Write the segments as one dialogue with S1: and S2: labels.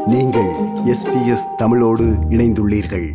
S1: நீங்கள் எஸ்பிஎஸ் தமிழோடு இணைந்துள்ளீர்கள்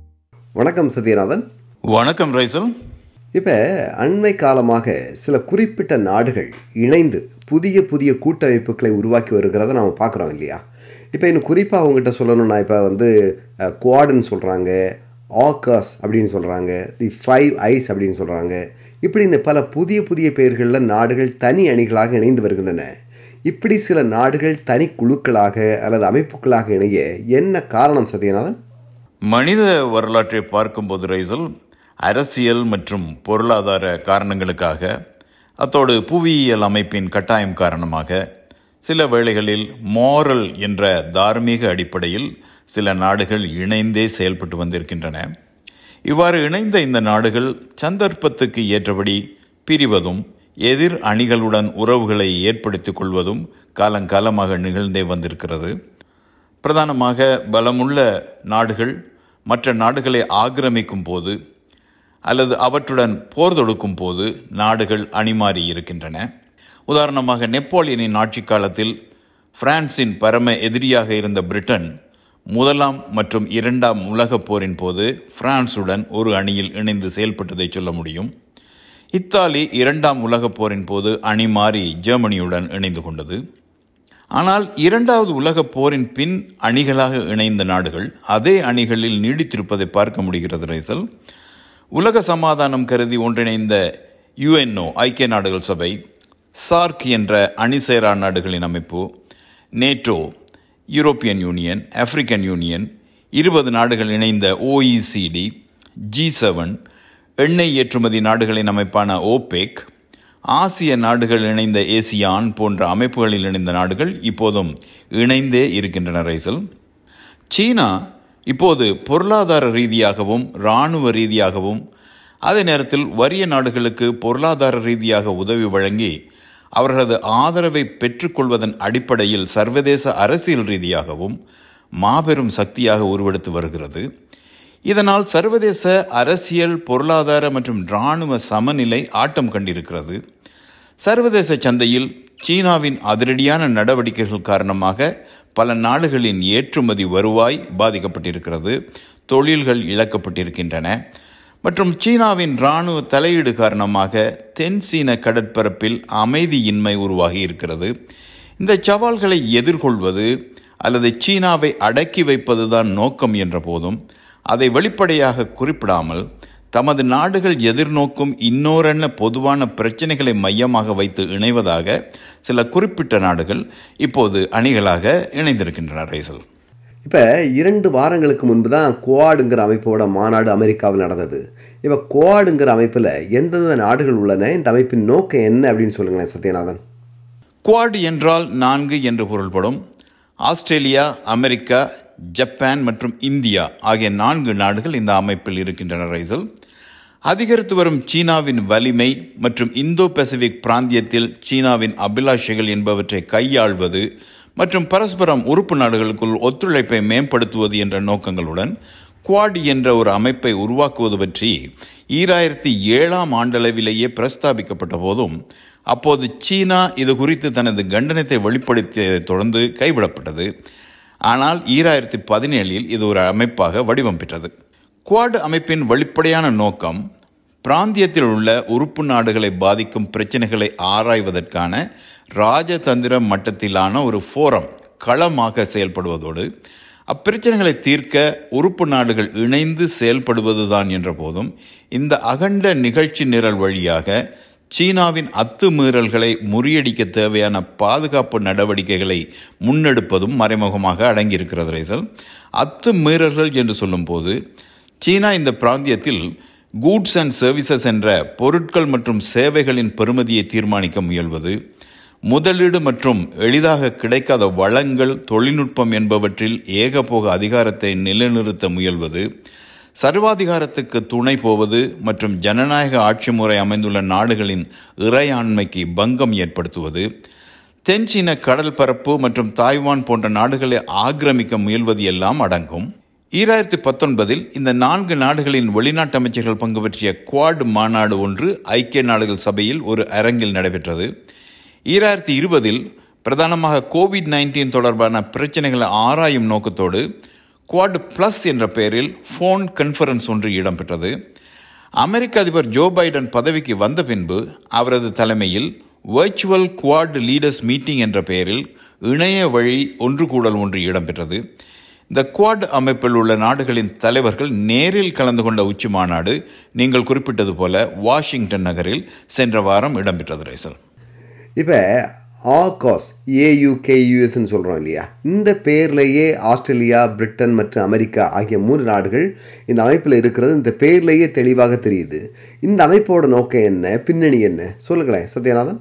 S1: வணக்கம் சத்யநாதன்
S2: வணக்கம் ரைசல்
S1: இப்போ அண்மை காலமாக சில குறிப்பிட்ட நாடுகள் இணைந்து புதிய புதிய கூட்டமைப்புகளை உருவாக்கி வருகிறத நம்ம பார்க்குறோம் இல்லையா இப்போ இன்னும் குறிப்பாக அவங்ககிட்ட சொல்லணும்னா இப்போ வந்து குவாடுன்னு சொல்கிறாங்க ஆகாஸ் அப்படின்னு சொல்கிறாங்க தி ஃபைவ் ஐஸ் அப்படின்னு சொல்கிறாங்க இப்படின்னு பல புதிய புதிய பெயர்களில் நாடுகள் தனி அணிகளாக இணைந்து வருகின்றன இப்படி சில நாடுகள் தனி குழுக்களாக அல்லது அமைப்புகளாக இணைய என்ன காரணம் சத்யநாதன்
S2: மனித வரலாற்றை பார்க்கும்போது ரைசல் அரசியல் மற்றும் பொருளாதார காரணங்களுக்காக அத்தோடு புவியியல் அமைப்பின் கட்டாயம் காரணமாக சில வேளைகளில் மாரல் என்ற தார்மீக அடிப்படையில் சில நாடுகள் இணைந்தே செயல்பட்டு வந்திருக்கின்றன இவ்வாறு இணைந்த இந்த நாடுகள் சந்தர்ப்பத்துக்கு ஏற்றபடி பிரிவதும் எதிர் அணிகளுடன் உறவுகளை ஏற்படுத்திக் கொள்வதும் காலங்காலமாக நிகழ்ந்தே வந்திருக்கிறது பிரதானமாக பலமுள்ள நாடுகள் மற்ற நாடுகளை ஆக்கிரமிக்கும் போது அல்லது அவற்றுடன் போர் தொடுக்கும் போது நாடுகள் அணிமாறி இருக்கின்றன உதாரணமாக நெப்போலியனின் ஆட்சி காலத்தில் பிரான்சின் பரம எதிரியாக இருந்த பிரிட்டன் முதலாம் மற்றும் இரண்டாம் உலகப் போரின் போது பிரான்சுடன் ஒரு அணியில் இணைந்து செயல்பட்டதை சொல்ல முடியும் இத்தாலி இரண்டாம் உலகப் போரின் போது அணி மாறி ஜெர்மனியுடன் இணைந்து கொண்டது ஆனால் இரண்டாவது உலகப் போரின் பின் அணிகளாக இணைந்த நாடுகள் அதே அணிகளில் நீடித்திருப்பதை பார்க்க முடிகிறது ரைசல் உலக சமாதானம் கருதி ஒன்றிணைந்த யுஎன்ஓ ஐக்கிய நாடுகள் சபை சார்க் என்ற அணிசேரா நாடுகளின் அமைப்பு NATO European union African union இருபது நாடுகள் இணைந்த ஓஇசிடி ஜி செவன் எண்ணெய் ஏற்றுமதி நாடுகளின் அமைப்பான ஓபெக் ஆசிய நாடுகள் இணைந்த ஏசியான் போன்ற அமைப்புகளில் இணைந்த நாடுகள் இப்போதும் இணைந்தே இருக்கின்றன ரைசல் சீனா இப்போது பொருளாதார ரீதியாகவும் இராணுவ ரீதியாகவும் அதே நேரத்தில் வறிய நாடுகளுக்கு பொருளாதார ரீதியாக உதவி வழங்கி அவர்களது ஆதரவை பெற்றுக்கொள்வதன் அடிப்படையில் சர்வதேச அரசியல் ரீதியாகவும் மாபெரும் சக்தியாக உருவெடுத்து வருகிறது இதனால் சர்வதேச அரசியல் பொருளாதார மற்றும் இராணுவ சமநிலை ஆட்டம் கண்டிருக்கிறது சர்வதேச சந்தையில் சீனாவின் அதிரடியான நடவடிக்கைகள் காரணமாக பல நாடுகளின் ஏற்றுமதி வருவாய் பாதிக்கப்பட்டிருக்கிறது தொழில்கள் இழக்கப்பட்டிருக்கின்றன மற்றும் சீனாவின் இராணுவ தலையீடு காரணமாக தென் சீன கடற்பரப்பில் அமைதியின்மை உருவாகி இருக்கிறது இந்த சவால்களை எதிர்கொள்வது அல்லது சீனாவை அடக்கி வைப்பதுதான் நோக்கம் என்ற போதும் அதை வெளிப்படையாக குறிப்பிடாமல் தமது நாடுகள் எதிர்நோக்கும் இன்னோரென்ன பொதுவான பிரச்சனைகளை மையமாக வைத்து இணைவதாக சில குறிப்பிட்ட நாடுகள் இப்போது அணிகளாக இணைந்திருக்கின்றன ரைசல்
S1: இப்போ இரண்டு வாரங்களுக்கு முன்பு தான் குவாடுங்கிற அமைப்போட மாநாடு அமெரிக்காவில் நடந்தது இப்போ குவாடுங்கிற அமைப்பில் எந்தெந்த நாடுகள் உள்ளன இந்த அமைப்பின் நோக்கம் என்ன அப்படின்னு சொல்லுங்களேன் சத்யநாதன்
S2: குவாட் என்றால் நான்கு என்று பொருள்படும் ஆஸ்திரேலியா அமெரிக்கா ஜப்பான் மற்றும் இந்தியா ஆகிய நான்கு நாடுகள் இந்த அமைப்பில் இருக்கின்றன ரைசல் அதிகரித்து வரும் சீனாவின் வலிமை மற்றும் இந்தோ பசிபிக் பிராந்தியத்தில் சீனாவின் அபிலாஷைகள் என்பவற்றை கையாள்வது மற்றும் பரஸ்பரம் உறுப்பு நாடுகளுக்குள் ஒத்துழைப்பை மேம்படுத்துவது என்ற நோக்கங்களுடன் குவாட் என்ற ஒரு அமைப்பை உருவாக்குவது பற்றி ஈராயிரத்தி ஏழாம் ஆண்டளவிலேயே பிரஸ்தாபிக்கப்பட்ட போதும் அப்போது சீனா இது குறித்து தனது கண்டனத்தை வெளிப்படுத்தியதை தொடர்ந்து கைவிடப்பட்டது ஆனால் ஈராயிரத்தி பதினேழில் இது ஒரு அமைப்பாக வடிவம் பெற்றது குவாட் அமைப்பின் வெளிப்படையான நோக்கம் பிராந்தியத்தில் உள்ள உறுப்பு நாடுகளை பாதிக்கும் பிரச்சனைகளை ஆராய்வதற்கான ராஜதந்திர மட்டத்திலான ஒரு ஃபோரம் களமாக செயல்படுவதோடு அப்பிரச்சனைகளை தீர்க்க உறுப்பு நாடுகள் இணைந்து செயல்படுவதுதான் என்ற போதும் இந்த அகண்ட நிகழ்ச்சி நிரல் வழியாக சீனாவின் அத்துமீறல்களை முறியடிக்க தேவையான பாதுகாப்பு நடவடிக்கைகளை முன்னெடுப்பதும் மறைமுகமாக அடங்கியிருக்கிறது ரைசல் அத்துமீறல்கள் என்று சொல்லும்போது சீனா இந்த பிராந்தியத்தில் கூட்ஸ் அண்ட் சர்வீசஸ் என்ற பொருட்கள் மற்றும் சேவைகளின் பெறுமதியை தீர்மானிக்க முயல்வது முதலீடு மற்றும் எளிதாக கிடைக்காத வளங்கள் தொழில்நுட்பம் என்பவற்றில் ஏகபோக அதிகாரத்தை நிலைநிறுத்த முயல்வது சர்வாதிகாரத்துக்கு துணை போவது மற்றும் ஜனநாயக ஆட்சி முறை அமைந்துள்ள நாடுகளின் இறையாண்மைக்கு பங்கம் ஏற்படுத்துவது தென் சீன கடல் பரப்பு மற்றும் தாய்வான் போன்ற நாடுகளை ஆக்கிரமிக்க முயல்வது எல்லாம் அடங்கும் ஈராயிரத்தி பத்தொன்பதில் இந்த நான்கு நாடுகளின் வெளிநாட்டு அமைச்சர்கள் பங்கு பற்றிய குவாட் மாநாடு ஒன்று ஐக்கிய நாடுகள் சபையில் ஒரு அரங்கில் நடைபெற்றது ஈராயிரத்தி இருபதில் பிரதானமாக கோவிட் நைன்டீன் தொடர்பான பிரச்சனைகளை ஆராயும் நோக்கத்தோடு குவாட் பிளஸ் என்ற பெயரில் ஃபோன் கான்ஃபரன்ஸ் ஒன்று இடம்பெற்றது அமெரிக்க அதிபர் ஜோ பைடன் பதவிக்கு வந்த பின்பு அவரது தலைமையில் வர்ச்சுவல் குவாட் லீடர்ஸ் மீட்டிங் என்ற பெயரில் இணைய வழி ஒன்று கூடல் ஒன்று இடம்பெற்றது இந்த குவாட் அமைப்பில் உள்ள நாடுகளின் தலைவர்கள் நேரில் கலந்து கொண்ட உச்சி மாநாடு நீங்கள் குறிப்பிட்டது போல வாஷிங்டன் நகரில் சென்ற வாரம் இடம்பெற்றது ரைசல்
S1: இப்போ ஆகாஸ் ஏயுகேயுஎஸ்ன்னு சொல்கிறோம் இல்லையா இந்த பேர்லேயே ஆஸ்திரேலியா பிரிட்டன் மற்றும் அமெரிக்கா ஆகிய மூன்று நாடுகள் இந்த அமைப்பில் இருக்கிறது இந்த பேர்லேயே தெளிவாக தெரியுது இந்த அமைப்போட நோக்கம் என்ன பின்னணி என்ன சொல்லுங்களேன் சத்யநாதன்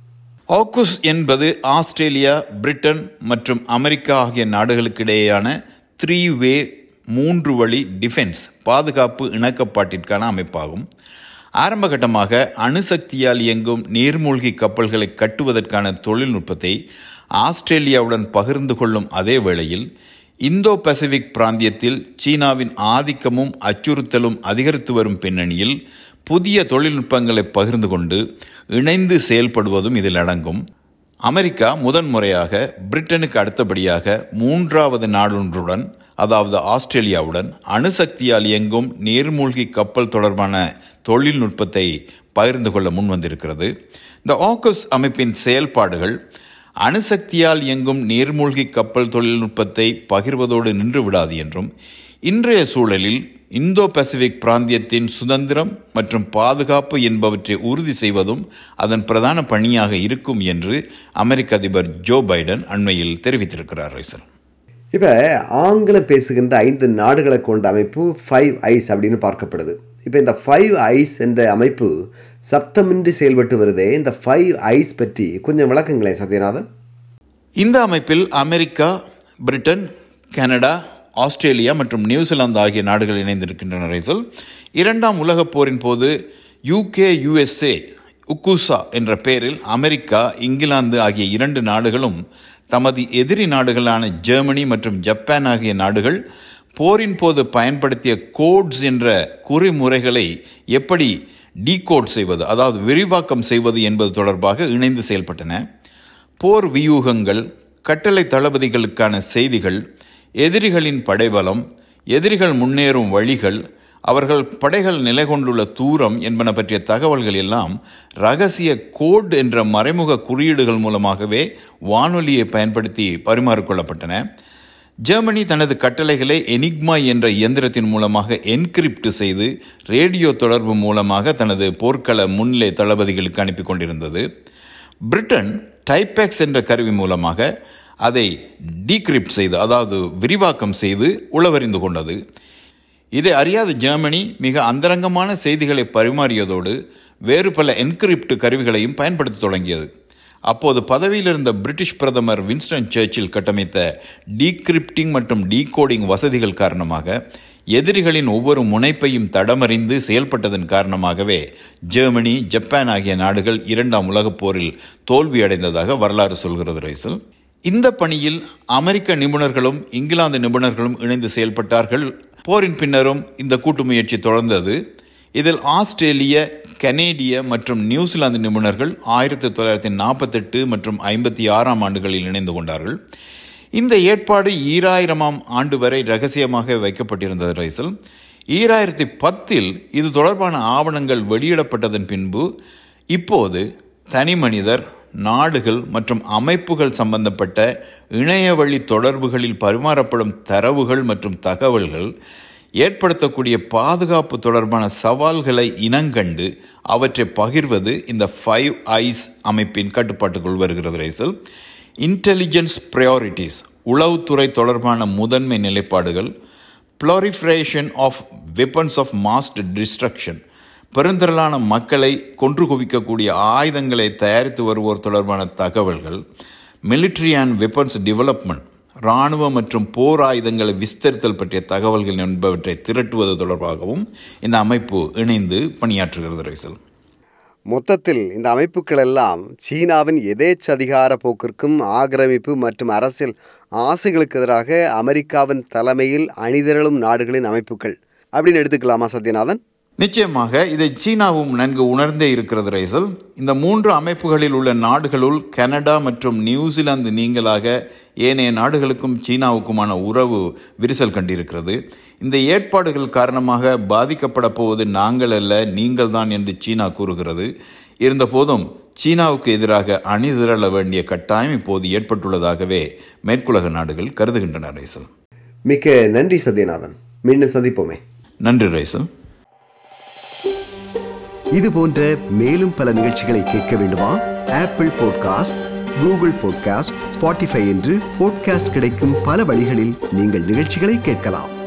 S2: ஆக்குஸ் என்பது ஆஸ்திரேலியா பிரிட்டன் மற்றும் அமெரிக்கா ஆகிய நாடுகளுக்கிடையேயான த்ரீ வே மூன்று வழி டிஃபென்ஸ் பாதுகாப்பு இணக்கப்பாட்டிற்கான அமைப்பாகும் ஆரம்பகட்டமாக அணுசக்தியால் இயங்கும் நீர்மூழ்கி கப்பல்களை கட்டுவதற்கான தொழில்நுட்பத்தை ஆஸ்திரேலியாவுடன் பகிர்ந்து கொள்ளும் அதே வேளையில் இந்தோ பசிபிக் பிராந்தியத்தில் சீனாவின் ஆதிக்கமும் அச்சுறுத்தலும் அதிகரித்து வரும் பின்னணியில் புதிய தொழில்நுட்பங்களை பகிர்ந்து கொண்டு இணைந்து செயல்படுவதும் இதில் அடங்கும் அமெரிக்கா முதன்முறையாக பிரிட்டனுக்கு அடுத்தபடியாக மூன்றாவது நாடொன்றுடன் அதாவது ஆஸ்திரேலியாவுடன் அணுசக்தியால் இயங்கும் நீர்மூழ்கி கப்பல் தொடர்பான தொழில்நுட்பத்தை பகிர்ந்து கொள்ள முன்வந்திருக்கிறது இந்த ஆக்கஸ் அமைப்பின் செயல்பாடுகள் அணுசக்தியால் இயங்கும் நீர்மூழ்கி கப்பல் தொழில்நுட்பத்தை பகிர்வதோடு நின்று விடாது என்றும் இன்றைய சூழலில் இந்தோ பசிபிக் பிராந்தியத்தின் சுதந்திரம் மற்றும் பாதுகாப்பு என்பவற்றை உறுதி செய்வதும் அதன் பிரதான பணியாக இருக்கும் என்று அமெரிக்க அதிபர் ஜோ பைடன் அண்மையில் தெரிவித்திருக்கிறார் ரைசன்
S1: இப்போ ஆங்கிலம் பேசுகின்ற ஐந்து நாடுகளை கொண்ட அமைப்பு ஃபைவ் ஐஸ் அப்படின்னு பார்க்கப்படுது இப்போ இந்த ஃபைவ் ஐஸ் என்ற அமைப்பு சப்தமின்றி செயல்பட்டு வருதே இந்த ஃபைவ் ஐஸ் பற்றி கொஞ்சம் விளக்குங்களேன் சத்யநாதன்
S2: இந்த அமைப்பில் அமெரிக்கா பிரிட்டன் கனடா ஆஸ்திரேலியா மற்றும் நியூசிலாந்து ஆகிய நாடுகள் இணைந்திருக்கின்றன ரைசல் இரண்டாம் உலகப் போரின் போது யூகே யுஎஸ்ஏ உக்குசா என்ற பெயரில் அமெரிக்கா இங்கிலாந்து ஆகிய இரண்டு நாடுகளும் தமது எதிரி நாடுகளான ஜெர்மனி மற்றும் ஜப்பான் ஆகிய நாடுகள் போரின் போது பயன்படுத்திய கோட்ஸ் என்ற குறிமுறைகளை எப்படி டீகோட் செய்வது அதாவது விரிவாக்கம் செய்வது என்பது தொடர்பாக இணைந்து செயல்பட்டன போர் வியூகங்கள் கட்டளை தளபதிகளுக்கான செய்திகள் எதிரிகளின் படைபலம் எதிரிகள் முன்னேறும் வழிகள் அவர்கள் படைகள் நிலை கொண்டுள்ள தூரம் என்பன பற்றிய தகவல்கள் எல்லாம் ரகசிய கோட் என்ற மறைமுக குறியீடுகள் மூலமாகவே வானொலியை பயன்படுத்தி பரிமாறிக்கொள்ளப்பட்டன ஜெர்மனி தனது கட்டளைகளை எனிக்மா என்ற இயந்திரத்தின் மூலமாக என்கிரிப்ட் செய்து ரேடியோ தொடர்பு மூலமாக தனது போர்க்கள முன்னிலை தளபதிகளுக்கு அனுப்பி கொண்டிருந்தது பிரிட்டன் டைபேக்ஸ் என்ற கருவி மூலமாக அதை டீக்ரிப்ட் செய்து அதாவது விரிவாக்கம் செய்து உளவறிந்து கொண்டது இதை அறியாத ஜெர்மனி மிக அந்தரங்கமான செய்திகளை பரிமாறியதோடு வேறு பல என்கிரிப்ட் கருவிகளையும் பயன்படுத்த தொடங்கியது அப்போது பதவியில் இருந்த பிரிட்டிஷ் பிரதமர் வின்ஸ்டன் சர்ச்சில் கட்டமைத்த டீக்ரிப்டிங் மற்றும் டீகோடிங் வசதிகள் காரணமாக எதிரிகளின் ஒவ்வொரு முனைப்பையும் தடமறிந்து செயல்பட்டதன் காரணமாகவே ஜெர்மனி ஜப்பான் ஆகிய நாடுகள் இரண்டாம் உலகப் போரில் தோல்வியடைந்ததாக வரலாறு சொல்கிறது ரைசல் இந்த பணியில் அமெரிக்க நிபுணர்களும் இங்கிலாந்து நிபுணர்களும் இணைந்து செயல்பட்டார்கள் போரின் பின்னரும் இந்த கூட்டு முயற்சி தொடர்ந்தது இதில் ஆஸ்திரேலிய கனேடிய மற்றும் நியூசிலாந்து நிபுணர்கள் ஆயிரத்தி தொள்ளாயிரத்தி நாற்பத்தெட்டு மற்றும் ஐம்பத்தி ஆறாம் ஆண்டுகளில் இணைந்து கொண்டார்கள் இந்த ஏற்பாடு ஈராயிரமாம் ஆண்டு வரை ரகசியமாக வைக்கப்பட்டிருந்தது ரைசல் ஈராயிரத்தி பத்தில் இது தொடர்பான ஆவணங்கள் வெளியிடப்பட்டதன் பின்பு இப்போது தனி மனிதர் நாடுகள் மற்றும் அமைப்புகள் சம்பந்தப்பட்ட இணையவழி தொடர்புகளில் பரிமாறப்படும் தரவுகள் மற்றும் தகவல்கள் ஏற்படுத்தக்கூடிய பாதுகாப்பு தொடர்பான சவால்களை இனங்கண்டு அவற்றை பகிர்வது இந்த ஃபைவ் ஐஸ் அமைப்பின் கட்டுப்பாட்டுக்குள் வருகிறது ரைசல் இன்டெலிஜென்ஸ் ப்ரையாரிட்டிஸ் உளவுத்துறை தொடர்பான முதன்மை நிலைப்பாடுகள் proliferation of weapons of mass destruction பெருந்திரளான மக்களை கொன்று குவிக்கக்கூடிய ஆயுதங்களை தயாரித்து வருவோர் தொடர்பான தகவல்கள் மிலிட்ரி அண்ட் வெப்பன்ஸ் டெவலப்மெண்ட் இராணுவ மற்றும் போர் ஆயுதங்களை விஸ்தரித்தல் பற்றிய தகவல்கள் என்பவற்றை திரட்டுவது தொடர்பாகவும் இந்த அமைப்பு இணைந்து பணியாற்றுகிறது ரைசல்
S1: மொத்தத்தில் இந்த அமைப்புகள் எல்லாம் சீனாவின் எதேச்சதிகார போக்கிற்கும் ஆக்கிரமிப்பு மற்றும் அரசியல் ஆசைகளுக்கு எதிராக அமெரிக்காவின் தலைமையில் அணிதிரளும் நாடுகளின் அமைப்புகள் அப்படின்னு எடுத்துக்கலாமா சத்யநாதன்
S2: நிச்சயமாக இதை சீனாவும் நன்கு உணர்ந்தே இருக்கிறது ரைசல் இந்த மூன்று அமைப்புகளில் உள்ள நாடுகளுள் கனடா மற்றும் நியூசிலாந்து நீங்களாக ஏனைய நாடுகளுக்கும் சீனாவுக்குமான உறவு விரிசல் கண்டிருக்கிறது இந்த ஏற்பாடுகள் காரணமாக பாதிக்கப்பட போவது நாங்கள் அல்ல நீங்கள் தான் என்று சீனா கூறுகிறது இருந்தபோதும் சீனாவுக்கு எதிராக அணிதிரள வேண்டிய கட்டாயம் இப்போது ஏற்பட்டுள்ளதாகவே மேற்குலக நாடுகள் கருதுகின்றன ரைசல்
S1: மிக்க நன்றி சத்யநாதன் மீண்டும் சந்திப்போமே
S2: நன்றி ரைசல்
S1: இது போன்ற மேலும் பல நிகழ்ச்சிகளை கேட்க வேண்டுமா Apple podcast Google podcast Spotify என்று பாட்காஸ்ட் கிடைக்கும் பல வழிகளில் நீங்கள் நிகழ்ச்சிகளை கேட்கலாம்